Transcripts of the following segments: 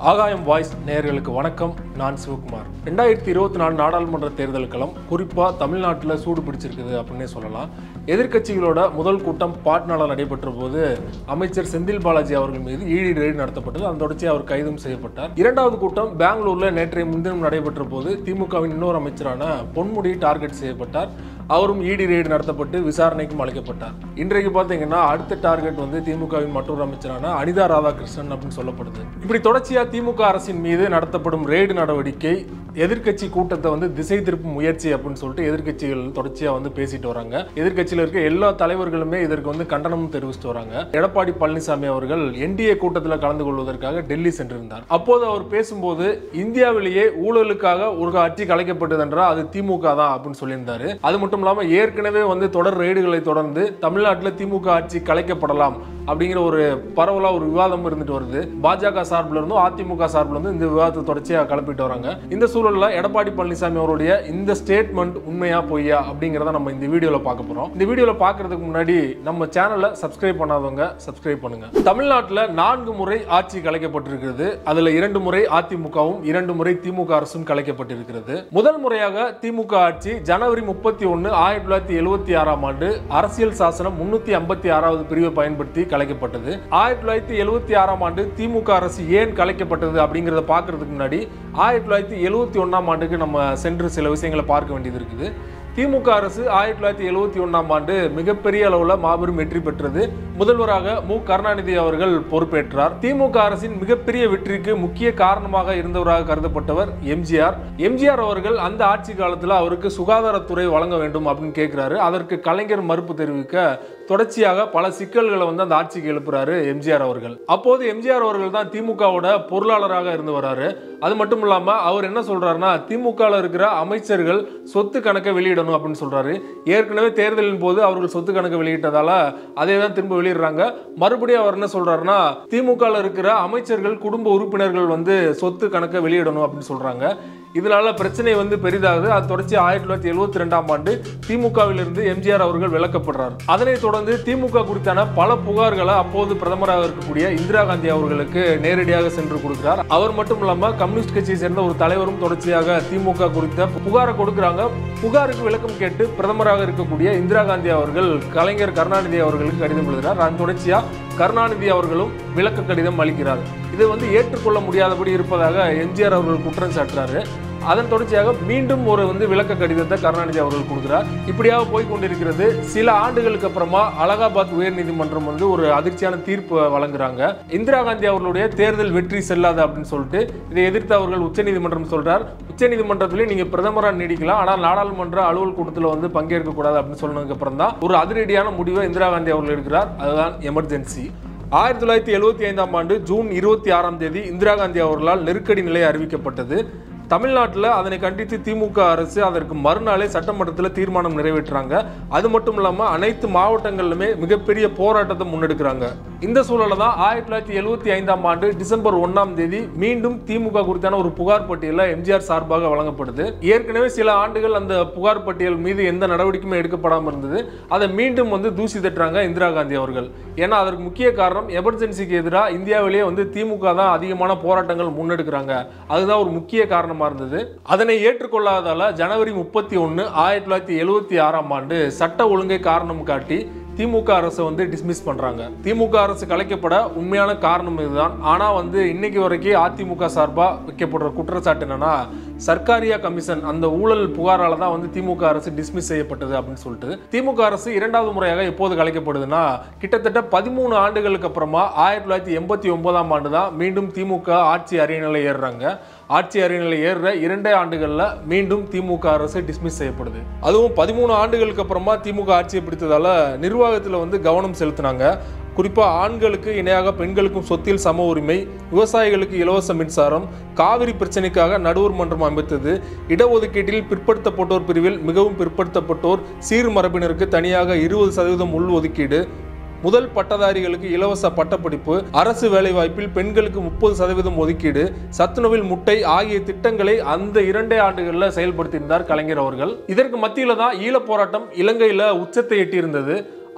ஆகாயம் வாய்ஸ் நேயர்களுக்கு வணக்கம் நான் சிவகுமார் ரெண்டாயிரத்தி இருபத்தி நாலு நாடாளுமன்ற தேர்தலுக்கெல்லாம் குறிப்பாக தமிழ்நாட்டில் சூடு பிடிச்சிருக்குது அப்படின்னே சொல்லலாம் எதிர்க்கட்சிகளோட முதல் கூட்டம் பாட்னால நடைபெற்ற போது அமைச்சர் செந்தில் பாலாஜி அவர்கள் மீது ஈடி ரெய்டு நடத்தப்பட்டது அந்த தொடர்ச்சி அவர் கைதும் செய்யப்பட்டார் இரண்டாவது கூட்டம் பெங்களூர்ல நேற்றைய முன்தினம் நடைபெற்ற போது திமுகவின் இன்னொரு அமைச்சரான பொன்முடி டார்கெட் செய்யப்பட்டார் அவரும் இடி ரெய்டு நடத்தப்பட்டு விசாரணைக்கும் அழைக்கப்பட்டார் இன்றைக்கு பார்த்தீங்கன்னா அடுத்த டார்கெட் வந்து திமுகவின் மற்றொரு அமைச்சரான அனிதா ராதாகிருஷ்ணன் அப்படின்னு சொல்லப்படுது இப்படி தொடர்ச்சியா திமுக அரசின் மீது நடத்தப்படும் ரெய்டு நடவடிக்கை எதிர்க்கட்சி கூட்டத்தை வந்து திசை திருப்பும் முயற்சி அப்படின்னு சொல்லிட்டு எதிர்க்கட்சிகள் தொடர்ச்சியா வந்து பேசிட்டு வராங்க எதிர்க்கட்சியில் இருக்க எல்லா தலைவர்களுமே இதற்கு வந்து கண்டனமும் தெரிவிச்சிட்டு வராங்க எடப்பாடி பழனிசாமி அவர்கள் என்டிஏ கூட்டத்தில் கலந்து கொள்வதற்காக டெல்லி சென்றிருந்தார் அப்போது அவர் பேசும்போது இந்தியாவிலேயே ஊழலுக்காக ஒரு ஆட்சி கலைக்கப்பட்டது என்றால் அது திமுக தான் அப்படின்னு சொல்லியிருந்தாரு அது மட்டும் இல்லாமல் ஏற்கனவே வந்து தொடர் ரெய்டுகளை தொடர்ந்து தமிழ்நாட்டில் திமுக ஆட்சி கலைக்கப்படலாம் அப்படிங்கிற ஒரு பரவலா ஒரு விவாதம் இருந்துட்டு வருது பாஜக சார்பில் இருந்தும் அதிமுக சார்பில் இருந்து இந்த விவாதத்தை தொடர்ச்சியாக கிளப்பிட்டு வராங்க இந்த சூழல்ல எடப்பாடி பழனிசாமி அவருடைய இந்த ஸ்டேட்மெண்ட் உண்மையா பொய்யா அப்படிங்கிறத நம்ம இந்த வீடியோல பார்க்க போறோம் இந்த வீடியோல பார்க்கறதுக்கு முன்னாடி நம்ம சேனலை சப்ஸ்கிரைப் பண்ணாதவங்க சப்ஸ்கிரைப் பண்ணுங்க தமிழ்நாட்டில் நான்கு முறை ஆட்சி கலைக்கப்பட்டிருக்கிறது அதுல இரண்டு முறை அதிமுகவும் இரண்டு முறை திமுக அரசும் கலைக்கப்பட்டிருக்கிறது முதல் முறையாக திமுக ஆட்சி ஜனவரி முப்பத்தி ஒன்று ஆயிரத்தி தொள்ளாயிரத்தி எழுபத்தி ஆறாம் ஆண்டு அரசியல் சாசனம் முன்னூத்தி ஐம்பத்தி ஆறாவது பிரிவை பயன்படுத்தி கலைக்கப்பட்டது ஆயிரத்தி தொள்ளாயிரத்தி எழுபத்தி ஆறாம் ஆண்டு திமுக அரசு ஏன் கலைக்கப்பட்டது அப்படிங்கிறத பார்க்கறதுக்கு முன்னாடி ஆயிரத்தி தொள்ளாயிரத்தி எழுபத்தி ஒன்றாம் ஆண்டுக்கு நம்ம சென்று சில விஷயங்களை பார்க்க வேண்டியது இருக்குது திமுக அரசு ஆயிரத்தி தொள்ளாயிரத்தி எழுபத்தி ஒன்றாம் ஆண்டு மிகப்பெரிய அளவில் மாபெரும் வெற்றி பெற்றது முதல்வராக மு கருணாநிதி அவர்கள் பொறுப்பேற்றார் திமுக அரசின் மிகப்பெரிய வெற்றிக்கு முக்கிய காரணமாக இருந்தவராக கருதப்பட்டவர் எம்ஜிஆர் எம்ஜிஆர் அவர்கள் அந்த ஆட்சி காலத்தில் அவருக்கு சுகாதாரத்துறை வழங்க வேண்டும் அப்படின்னு கேட்கிறாரு அதற்கு கலைஞர் மறுப்பு தெரிவிக்க தொடர்ச்சியாக பல சிக்கல்களை வந்து அந்த ஆட்சிக்கு எழுப்புறாரு எம்ஜிஆர் அவர்கள் அப்போது எம்ஜிஆர் அவர்கள் தான் திமுகவோட பொருளாளராக இருந்து வராரு அது மட்டும் இல்லாம அவர் என்ன சொல்றாருன்னா திமுகவில் இருக்கிற அமைச்சர்கள் சொத்து கணக்கை வெளியிடணும் அப்படின்னு சொல்றாரு ஏற்கனவே தேர்தலின் போது அவர்கள் சொத்து கணக்கை வெளியிட்டதால அதே தான் திரும்ப வெளியிடுறாங்க மறுபடியும் அவர் என்ன சொல்றாருன்னா திமுகவில் இருக்கிற அமைச்சர்கள் குடும்ப உறுப்பினர்கள் வந்து சொத்து கணக்கை வெளியிடணும் அப்படின்னு சொல்றாங்க இதனால பிரச்சனை வந்து பெரிதாகுது அது தொடர்ச்சி ஆயிரத்தி தொள்ளாயிரத்தி எழுபத்தி ரெண்டாம் ஆண்டு திமுகவிலிருந்து எம்ஜிஆர் அவர்கள் விலக்கப்படுறார் அதனைத் தொடர்ந்து திமுக குறித்தான பல புகார்களை அப்போது பிரதமராக இருக்கக்கூடிய இந்திரா காந்தி அவர்களுக்கு நேரடியாக சென்று கொடுக்கிறார் அவர் மட்டும் இல்லாம கம்யூனிஸ்ட் கட்சியை சேர்ந்த ஒரு தலைவரும் தொடர்ச்சியாக திமுக குறித்த புகாரை கொடுக்கிறாங்க புகாருக்கு விளக்கம் கேட்டு பிரதமராக இருக்கக்கூடிய இந்திரா காந்தி அவர்கள் கலைஞர் கருணாநிதி அவர்களுக்கு கடிதம் எழுதுகிறார் அதன் தொடர்ச்சியா கருணாநிதி அவர்களும் விளக்க கடிதம் அளிக்கிறார் இது வந்து ஏற்றுக்கொள்ள முடியாதபடி இருப்பதாக எம்ஜிஆர் அவர்கள் குற்றம் சாட்டுறாரு அதன் தொடர்ச்சியாக மீண்டும் ஒரு வந்து விளக்க கடிதத்தை கருணாநிதி அவர்கள் கொடுக்கிறார் இப்படியாக போய் கொண்டிருக்கிறது சில ஆண்டுகளுக்கு அப்புறமா அலகாபாத் உயர்நீதிமன்றம் வந்து ஒரு அதிர்ச்சியான தீர்ப்பு வழங்குறாங்க இந்திரா காந்தி அவர்களுடைய தேர்தல் வெற்றி செல்லாது அப்படின்னு சொல்லிட்டு இதை எதிர்த்து அவர்கள் உச்சநீதிமன்றம் சொல்றார் உச்சநீதிமன்றத்திலே நீங்க பிரதமராக நீடிக்கலாம் ஆனால் நாடாளுமன்ற அலுவல் கூட்டத்தில் வந்து பங்கேற்க கூடாது அப்படின்னு சொன்னதுக்கு அப்புறம் தான் ஒரு அதிரடியான முடிவை இந்திரா காந்தி அவர்கள் எடுக்கிறார் அதுதான் எமர்ஜென்சி ஆயிரத்தி தொள்ளாயிரத்தி எழுபத்தி ஐந்தாம் ஆண்டு ஜூன் இருபத்தி ஆறாம் தேதி இந்திரா காந்தி அவர்களால் நெருக்கடி நிலை அறிவிக்கப்பட்டது தமிழ்நாட்டில் அதனை கண்டித்து திமுக அரசு அதற்கு மறுநாளே சட்டமன்றத்தில் தீர்மானம் நிறைவேற்றுறாங்க அது மட்டும் இல்லாமல் அனைத்து மாவட்டங்களிலுமே மிகப்பெரிய போராட்டத்தை முன்னெடுக்கிறாங்க இந்த சூழலில் தான் ஆயிரத்தி தொள்ளாயிரத்தி எழுபத்தி ஐந்தாம் ஆண்டு டிசம்பர் ஒன்றாம் தேதி மீண்டும் திமுக குறித்தான ஒரு புகார் பட்டியலில் எம்ஜிஆர் சார்பாக வழங்கப்படுது ஏற்கனவே சில ஆண்டுகள் அந்த புகார் பட்டியல் மீது எந்த நடவடிக்கையுமே எடுக்கப்படாமல் இருந்தது அதை மீண்டும் வந்து தூசி தட்டுறாங்க இந்திரா காந்தி அவர்கள் ஏன்னா அதற்கு முக்கிய காரணம் எமர்ஜென்சிக்கு எதிராக இந்தியாவிலேயே வந்து திமுக தான் அதிகமான போராட்டங்கள் முன்னெடுக்கிறாங்க அதுதான் ஒரு முக்கிய காரணமாக இருந்தது அதனை ஏற்றுக்கொள்ளாததால ஜனவரி முப்பத்தி ஒன்று ஆயிரத்தி தொள்ளாயிரத்தி எழுபத்தி ஆறாம் ஆண்டு சட்ட ஒழுங்கை காரணம் காட்டி திமுக அரசை வந்து டிஸ்மிஸ் பண்றாங்க திமுக அரசு கலைக்கப்பட உண்மையான காரணம் இதுதான் ஆனா வந்து இன்னைக்கு வரைக்கும் அதிமுக சார்பா வைக்கப்படுற குற்றச்சாட்டு என்னன்னா சர்க்காரியா கமிஷன் அந்த ஊழல் புகாரால தான் வந்து திமுக அரசு டிஸ்மிஸ் செய்யப்பட்டது அப்படின்னு சொல்லிட்டு திமுக அரசு இரண்டாவது முறையாக எப்போது கலைக்கப்படுதுன்னா கிட்டத்தட்ட பதிமூணு ஆண்டுகளுக்கு அப்புறமா ஆயிரத்தி தொள்ளாயிரத்தி எண்பத்தி ஒன்பதாம் ஆண்டு தான் மீண்டும் திமுக ஆட்சி அரியணையில் ஏறுறாங்க ஆட்சி அரியணையில் ஏறுற இரண்டே ஆண்டுகளில் மீண்டும் திமுக அரசு டிஸ்மிஸ் செய்யப்படுது அதுவும் பதிமூணு ஆண்டுகளுக்கு அப்புறமா திமுக ஆட்சியை பிடித்ததால நிர்வாகத்தில் வந்து கவனம் செலுத்தினாங்க குறிப்பாக ஆண்களுக்கு இணையாக பெண்களுக்கும் சொத்தில் சம உரிமை விவசாயிகளுக்கு இலவச மின்சாரம் காவிரி பிரச்சனைக்காக நடுவர் மன்றம் அமைத்தது இடஒதுக்கீட்டில் பிற்படுத்தப்பட்டோர் பிரிவில் மிகவும் பிற்படுத்தப்பட்டோர் சீர் மரபினருக்கு தனியாக இருபது சதவீதம் உள் ஒதுக்கீடு முதல் பட்டதாரிகளுக்கு இலவச பட்டப்படிப்பு அரசு வேலைவாய்ப்பில் பெண்களுக்கு முப்பது சதவீதம் ஒதுக்கீடு சத்துணவில் முட்டை ஆகிய திட்டங்களை அந்த இரண்டே ஆண்டுகளில் செயல்படுத்தியிருந்தார் கலைஞர் அவர்கள் இதற்கு மத்தியில தான் ஈழப் போராட்டம் இலங்கையில உச்சத்தை எட்டியிருந்தது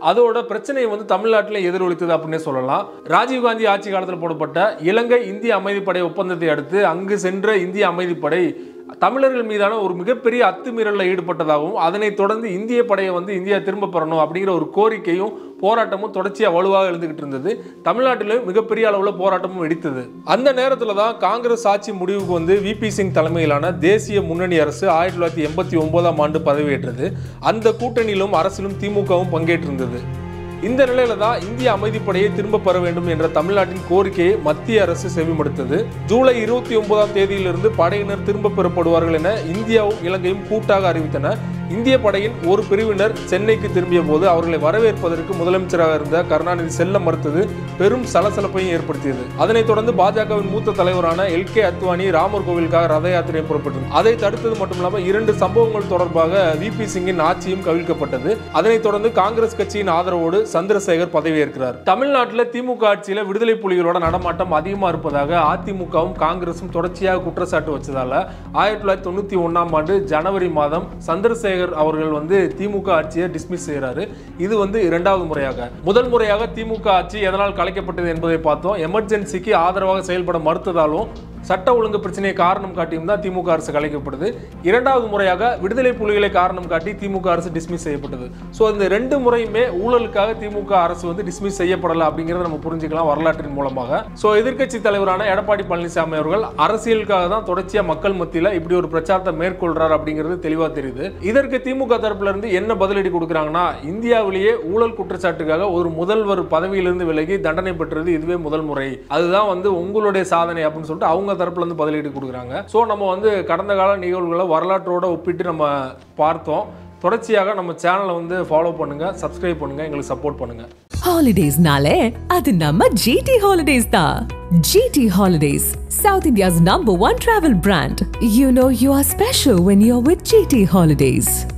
அதோட பிரச்சனையை வந்து தமிழ்நாட்டில் எதிரொலித்தது அப்படின்னே சொல்லலாம் ராஜீவ்காந்தி ஆட்சி காலத்தில் போடப்பட்ட இலங்கை இந்திய அமைதிப்படை ஒப்பந்தத்தை அடுத்து அங்கு சென்ற இந்திய அமைதிப்படை தமிழர்கள் மீதான ஒரு மிகப்பெரிய அத்துமீறலில் ஈடுபட்டதாகவும் அதனைத் தொடர்ந்து இந்திய படையை வந்து இந்தியா திரும்ப பெறணும் அப்படிங்கிற ஒரு கோரிக்கையும் போராட்டமும் தொடர்ச்சியாக வலுவாக எழுந்துகிட்டு இருந்தது தமிழ்நாட்டிலும் மிகப்பெரிய அளவில் போராட்டமும் வெடித்தது அந்த நேரத்தில் தான் காங்கிரஸ் ஆட்சி முடிவுக்கு வந்து விபி சிங் தலைமையிலான தேசிய முன்னணி அரசு ஆயிரத்தி தொள்ளாயிரத்தி எண்பத்தி ஒன்பதாம் ஆண்டு பதவியேற்றது அந்த கூட்டணியிலும் அரசிலும் திமுகவும் பங்கேற்றிருந்தது இந்த நிலையில தான் இந்திய அமைதிப்படையை திரும்ப பெற வேண்டும் என்ற தமிழ்நாட்டின் கோரிக்கையை மத்திய அரசு செவிமடுத்தது ஜூலை இருபத்தி ஒன்பதாம் தேதியிலிருந்து படையினர் திரும்ப பெறப்படுவார்கள் என இந்தியாவும் இலங்கையும் கூட்டாக அறிவித்தன இந்திய படையின் ஒரு பிரிவினர் சென்னைக்கு திரும்பிய போது அவர்களை வரவேற்பதற்கு முதலமைச்சராக இருந்த கருணாநிதி செல்ல மறுத்தது பெரும் சலசலப்பையும் ஏற்படுத்தியது அதனைத் தொடர்ந்து பாஜகவின் மூத்த தலைவரான எல் கே அத்வானி ராமர் கோவிலுக்காக ரத யாத்திரை புறப்பட்டது அதை தடுத்தது மட்டும் இல்லாமல் இரண்டு சம்பவங்கள் தொடர்பாக விபி சிங்கின் ஆட்சியும் கவிழ்க்கப்பட்டது அதனைத் தொடர்ந்து காங்கிரஸ் கட்சியின் ஆதரவோடு சந்திரசேகர் பதவியேற்கிறார் தமிழ்நாட்டில் திமுக ஆட்சியில் விடுதலை புலிகளோட நடமாட்டம் அதிகமாக இருப்பதாக அதிமுகவும் காங்கிரசும் தொடர்ச்சியாக குற்றச்சாட்டு வச்சதால ஆயிரத்தி தொள்ளாயிரத்தி தொண்ணூற்றி ஒன்றாம் ஆண்டு ஜனவரி மாதம் சந்திரசேகர் அவர்கள் வந்து திமுக ஆட்சியை டிஸ்மிஸ் செய்கிறாரு இது வந்து இரண்டாவது முறையாக முதல் முறையாக திமுக ஆட்சி எதனால் கலைக்கப்பட்டது என்பதை பார்த்தோம் எமர்ஜென்சிக்கு ஆதரவாக செயல்பட மறுத்ததாலும் சட்ட ஒழுங்கு பிரச்சனையை காரணம் காட்டியும் தான் திமுக அரசு கலைக்கப்படுது இரண்டாவது முறையாக விடுதலை புலிகளை காரணம் காட்டி திமுக அரசு டிஸ்மிஸ் செய்யப்பட்டது ஸோ இந்த ரெண்டு முறையுமே ஊழலுக்காக திமுக அரசு வந்து டிஸ்மிஸ் செய்யப்படலை அப்படிங்கிறத நம்ம புரிஞ்சுக்கலாம் வரலாற்றின் மூலமாக ஸோ எதிர்க்கட்சி தலைவரான எடப்பாடி பழனிசாமி அவர்கள் அரசியலுக்காக தான் தொடர்ச்சியாக மக்கள் மத்தியில் இப்படி ஒரு பிரச்சாரத்தை மேற்கொள்றார் அப்படிங்கிறது தெளிவாக தெரியுது இதற்கு திமுக தரப்புல இருந்து என்ன பதிலடி கொடுக்குறாங்கன்னா இந்தியாவிலேயே ஊழல் குற்றச்சாட்டுக்காக ஒரு முதல்வர் பதவியிலிருந்து விலகி தண்டனை பெற்றது இதுவே முதல் முறை அதுதான் வந்து உங்களுடைய சாதனை அப்படின்னு சொல்லிட்டு அவங்க தரப்புல இருந்து பதிலடி கொடுக்குறாங்க ஸோ நம்ம வந்து கடந்த கால நிகழ்வுகளை வரலாற்றோட ஒப்பிட்டு நம்ம பார்த்தோம் தொடர்ச்சியாக நம்ம சேனலை வந்து ஃபாலோ பண்ணுங்க சப்ஸ்கிரைப் பண்ணுங்க எங்களுக்கு சப்போர்ட் பண்ணுங்க ஹாலிடேஸ்னாலே அது நம்ம ஜிடி ஹாலிடேஸ் தான் GT Holidays South India's number one travel brand you know you are special when you are with GT holidays